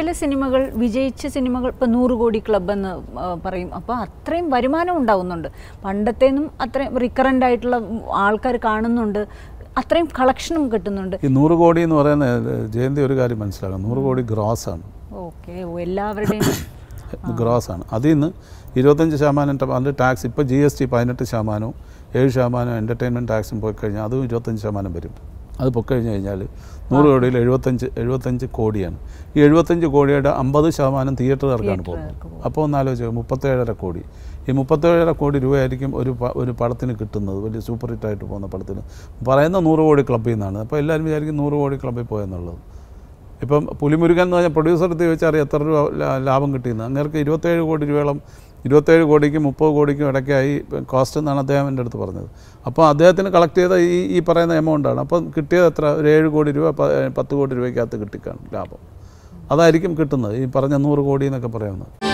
ചില സിനിമകൾ വിജയിച്ച സിനിമകൾ ഇപ്പം നൂറ് കോടി ക്ലബ് എന്ന് ആ, പറയും അപ്പോൾ അത്രയും വരുമാനം ഉണ്ടാവുന്നുണ്ട് പണ്ടത്തേനും അത്രയും റിക്കറൻ്റ് ആയിട്ടുള്ള ആൾക്കാർ കാണുന്നുണ്ട് അത്രയും കളക്ഷനും കിട്ടുന്നുണ്ട് ഈ നൂറ് കോടി എന്ന് പറയുന്ന ജയന്തി ഒരു കാര്യം മനസ്സിലാക്കാം നൂറ് കോടി ഗ്രോസ് ആണ് ഓക്കെ എല്ലാവരുടെയും ഗ്രോസ് ആണ് അതിൽ നിന്ന് ഇരുപത്തഞ്ച് ശതമാനം ട- അത് ടാക്സ് ഇപ്പോൾ ജി എസ് ടി പതിനെട്ട് ശതമാനവും ഏഴ് ശതമാനം എൻ്റർടൈൻമെൻറ്റ് ടാക്സും പോയി കഴിഞ്ഞാൽ അതും ഇരുപത്തഞ്ച് ശതമാനം വരും അത് പൊക്കഴിഞ്ഞ് കഴിഞ്ഞാൽ നൂറ് കോടിയിൽ എഴുപത്തഞ്ച് എഴുപത്തഞ്ച് കോടിയാണ് ഈ എഴുപത്തഞ്ച് കോടിയുടെ അമ്പത് ശതമാനം തിയേറ്ററുകാർക്കാണ് പോകുന്നത് തിയേറ്ററുകാർക്ക് അപ്പോൾ ഒന്ന് ആലോചിക്കുക മുപ്പത്തേഴര കോടി ഈ മുപ്പത്തേഴര കോടി രൂപയായിരിക്കും ഒരു പ- ഒരു പടത്തിന് കിട്ടുന്നത് വലിയ സൂപ്പർ ഹിറ്റായിട്ട് പോകുന്ന പടത്തിന് പറയുന്ന നൂറ് കോടി ക്ലബ്ബിൽ നിന്നാണ് അപ്പോൾ എല്ലാവരും വിചാരിക്കും നൂറ് കോടി ക്ലബ്ബിൽ പോയെന്നുള്ളത് ഇപ്പം പുലിമുരുകൻ എന്ന് പറഞ്ഞാൽ പ്രൊഡ്യൂസറെടുത്ത് ചോദിച്ചാൽ അറിയാം എത്ര രൂപ ലാ- ലാഭം കിട്ടിയെന്ന് അങ്ങേർക്ക് ഇരുപത്തേഴ് കോടി രൂപയോളം ഇരുപത്തേഴ് കോടിക്കും മുപ്പത് കോടിക്കും ഇടയ്ക്കായി കോസ്റ്റ് എന്നാണ് അദ്ദേഹം എൻ്റെ അടുത്ത് പറഞ്ഞത് അപ്പോൾ അദ്ദേഹത്തിന് കളക്ട് ചെയ്ത ഈ ഈ പറയുന്ന എമൗണ്ടാണ് അപ്പോൾ കിട്ടിയത് എത്ര ഒരു ഏഴ് കോടി രൂപ പ- പത്ത് കോടി രൂപയ്ക്കകത്ത് കിട്ടിക്കാണും ലാഭം അതായിരിക്കും കിട്ടുന്നത് ഈ പറഞ്ഞ നൂറ് കോടി എന്നൊക്കെ പറയുന്നത്